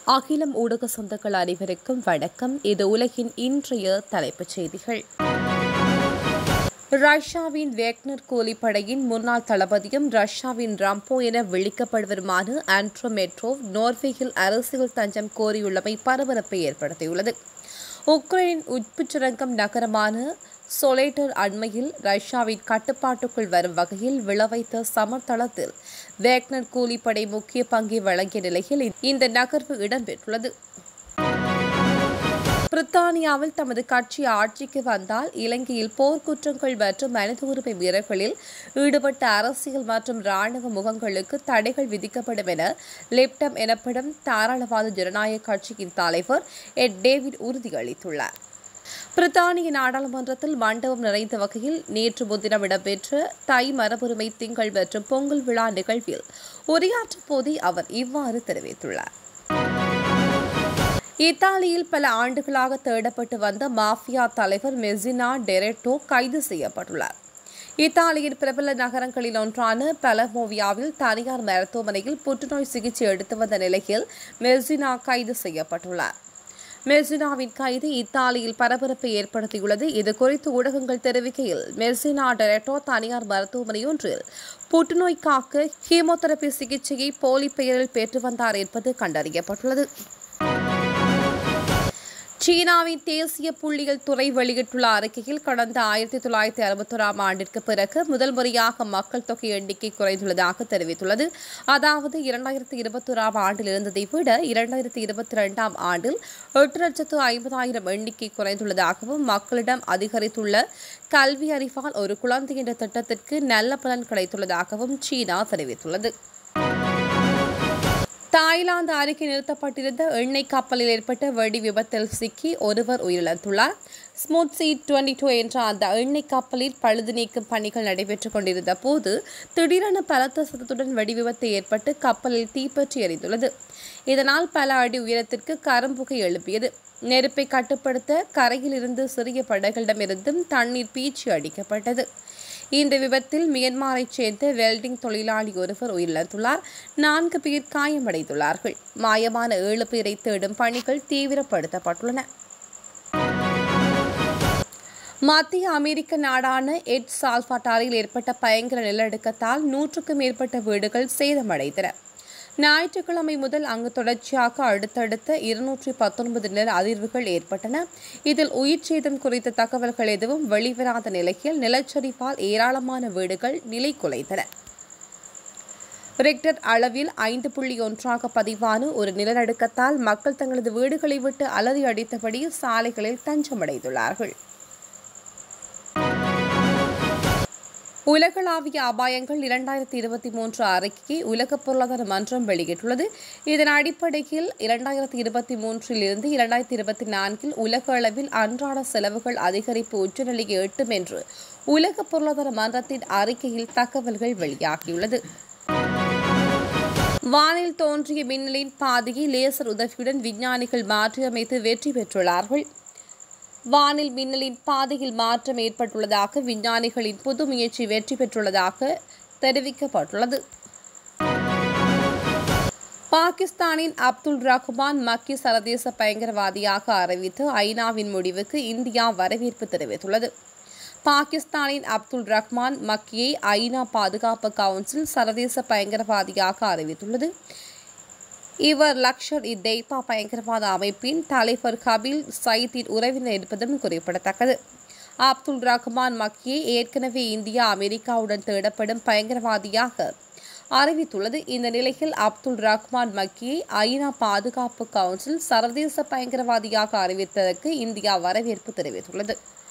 அகிலம் ஊடக சொந்தங்கள் அனைவருக்கும் வணக்கம் இது உலகின் இன்றைய தலைப்புச் செய்திகள் ரஷ்யாவின் வேக்னர் கூலிப்படையின் முன்னாள் தளபதியும் ரஷ்யாவின் ரம்போ என விழிக்கப்படுவருமான ஆண்ட்ரோமெட்ரோவ் நோர்வேயில் அரசியல் தஞ்சம் கோரியுள்ளமை பரபரப்பை ஏற்படுத்தியுள்ளது உக்ரைனின் உட்புச்சுரங்கம் நகரமான சொலேட்டர் அண்மையில் ரஷ்யாவின் கட்டுப்பாட்டுக்குள் வரும் வகையில் விளவைத்த சமர்தளத்தில் வேக்னர் கூலிப்படை முக்கிய பங்கை வழங்கிய நிலையில் இந்த நகர்வு இடம்பெற்றுள்ளது பிரித்தானியாவில் தமது கட்சி ஆட்சிக்கு வந்தால் இலங்கையில் போர்க்குற்றங்கள் மற்றும் மனித உரிமை மீறல்களில் ஈடுபட்ட அரசியல் மற்றும் ராணுவ முகங்களுக்கு தடைகள் விதிக்கப்படும் என லெப்டம் எனப்படும் தாராளவாத ஜனநாயக கட்சியின் தலைவர் எட் டேவிட் உறுதியளித்துள்ளார் பிரித்தானிய நாடாளுமன்றத்தில் மண்டபம் நிறைந்த வகையில் நேற்று முன்தினம் இடம்பெற்ற தை மரபுரிமை திங்கள் மற்றும் பொங்கல் விழா நிகழ்வில் உரையாற்றும் போதே அவர் இவ்வாறு தெரிவித்துள்ளார் இத்தாலியில் பல ஆண்டுகளாக தேடப்பட்டு வந்த மாஃபியா தலைவர் மெசினா டெரெட்டோ கைது செய்யப்பட்டுள்ளார் இத்தாலியின் பிரபல நகரங்களில் ஒன்றான பலமோவியாவில் தனியார் மருத்துவமனையில் புற்றுநோய் சிகிச்சை எடுத்து வந்த நிலையில் மெசினா கைது செய்யப்பட்டுள்ளார் மெசினாவின் கைது இத்தாலியில் பரபரப்பை ஏற்படுத்தியுள்ளது இது குறித்து ஊடகங்கள் தெரிவிக்கையில் மெசினா டெரெட்டோ தனியார் மருத்துவமனை ஒன்றில் புற்றுநோய் காக்க ஹீமோதெரபி சிகிச்சையை போலி பெயரில் பெற்று வந்தார் என்பது கண்டறியப்பட்டுள்ளது சீனாவின் தேசிய புள்ளியியல் துறை வெளியிட்டுள்ள அறிக்கையில் கடந்த ஆயிரத்தி தொள்ளாயிரத்தி அறுபத்தோராம் ஆண்டிற்கு பிறகு முதல் முறையாக மக்கள் தொகை எண்ணிக்கை குறைந்துள்ளதாக தெரிவித்துள்ளது அதாவது இரண்டாயிரத்தி இருபத்தோராம் ஆண்டில் இருந்ததை விட இரண்டாயிரத்தி இருபத்தி இரண்டாம் ஆண்டில் எட்டு லட்சத்து ஐம்பதாயிரம் எண்ணிக்கை குறைந்துள்ளதாகவும் மக்களிடம் அதிகரித்துள்ள கல்வி அறிவால் ஒரு குழந்தை என்ற திட்டத்திற்கு நல்ல பலன் கிடைத்துள்ளதாகவும் சீனா தெரிவித்துள்ளது தாய்லாந்து அருகே நிறுத்தப்பட்டிருந்த எண்ணெய் கப்பலில் ஏற்பட்ட வெடி விபத்தில் சிக்கி ஒருவர் உயிரிழந்துள்ளார் ஸ்மூத் சி டுவெண்டி டூ என்ற அந்த எண்ணெய் கப்பலில் பழுது நீக்கும் பணிகள் நடைபெற்றுக் கொண்டிருந்த போது திடீரென பலத்த சத்தத்துடன் வெடி விபத்து ஏற்பட்டு கப்பலில் தீப்பற்றி எரிந்துள்ளது இதனால் பல அடி உயரத்திற்கு கரும்புகை எழுப்பியது நெருப்பை கட்டுப்படுத்த கரையில் இருந்து சிறிய படகுகளிடமிருந்தும் தண்ணீர் பீச்சி அடிக்கப்பட்டது இந்த விபத்தில் மியன்மாரைச் சேர்ந்த வெல்டிங் தொழிலாளி ஒருவர் உயிரிழந்துள்ளார் நான்கு பேர் காயமடைந்துள்ளார்கள் மாயமான ஏழு பேரை தேடும் பணிகள் தீவிரப்படுத்தப்பட்டுள்ளன மத்திய அமெரிக்க நாடான எட் சால்பாட்டாரில் ஏற்பட்ட பயங்கர நிலநடுக்கத்தால் நூற்றுக்கும் மேற்பட்ட வீடுகள் சேதமடைந்தன ஞாயிற்றுக்கிழமை முதல் அங்கு தொடர்ச்சியாக அடுத்தடுத்த இருநூற்றி பத்தொன்பது நில அதிர்வுகள் ஏற்பட்டன இதில் உயிர் சேதம் குறித்த தகவல்கள் எதுவும் வெளிவராத நிலையில் நிலச்சரிவால் ஏராளமான வீடுகள் நிலை குலைந்தன ரிக்டர் அளவில் ஐந்து புள்ளி ஒன்றாக பதிவான ஒரு நிலநடுக்கத்தால் மக்கள் தங்களது வீடுகளை விட்டு அலறி அடித்தபடி சாலைகளில் தஞ்சமடைந்துள்ளார்கள் உலகளாவிய அபாயங்கள் இரண்டாயிரத்தி இருபத்தி மூன்று அறிக்கையை உலக பொருளாதார மன்றம் வெளியிட்டுள்ளது இதன் அடிப்படையில் இரண்டாயிரத்தி இருபத்தி மூன்றில் இருந்து இரண்டாயிரத்தி இருபத்தி நான்கில் உலக அளவில் அன்றாட செலவுகள் அதிகரிப்பு உச்சநிலையை எட்டும் என்று உலக பொருளாதார மன்றத்தின் அறிக்கையில் தகவல்கள் வெளியாகியுள்ளது வானில் தோன்றிய மின்னலின் பாதையை லேசர் உதவியுடன் விஞ்ஞானிகள் மாற்றியமைத்து வெற்றி பெற்றுள்ளார்கள் வானில் மின்னலின் பாதையில் மாற்றம் ஏற்பட்டுள்ளதாக விஞ்ஞானிகளின் புது முயற்சி வெற்றி பெற்றுள்ளதாக தெரிவிக்கப்பட்டுள்ளது பாகிஸ்தானின் அப்துல் ரஹ்மான் மக்கி சர்வதேச பயங்கரவாதியாக அறிவித்து ஐநாவின் முடிவுக்கு இந்தியா வரவேற்பு தெரிவித்துள்ளது பாகிஸ்தானின் அப்துல் ரஹ்மான் மக்கியை ஐநா பாதுகாப்பு கவுன்சில் சர்வதேச பயங்கரவாதியாக அறிவித்துள்ளது இவர் லக்ஷர் இ தெய்பா பயங்கரவாத அமைப்பின் தலைவர் கபில் சயீத்தின் உறவினர் இருப்பதும் குறிப்பிடத்தக்கது அப்துல் ரஹ்மான் மக்கியை ஏற்கனவே இந்தியா அமெரிக்காவுடன் தேடப்படும் பயங்கரவாதியாக அறிவித்துள்ளது இந்த நிலையில் அப்துல் ரஹ்மான் மக்கியை ஐநா பாதுகாப்பு கவுன்சில் சர்வதேச பயங்கரவாதியாக அறிவித்ததற்கு இந்தியா வரவேற்பு தெரிவித்துள்ளது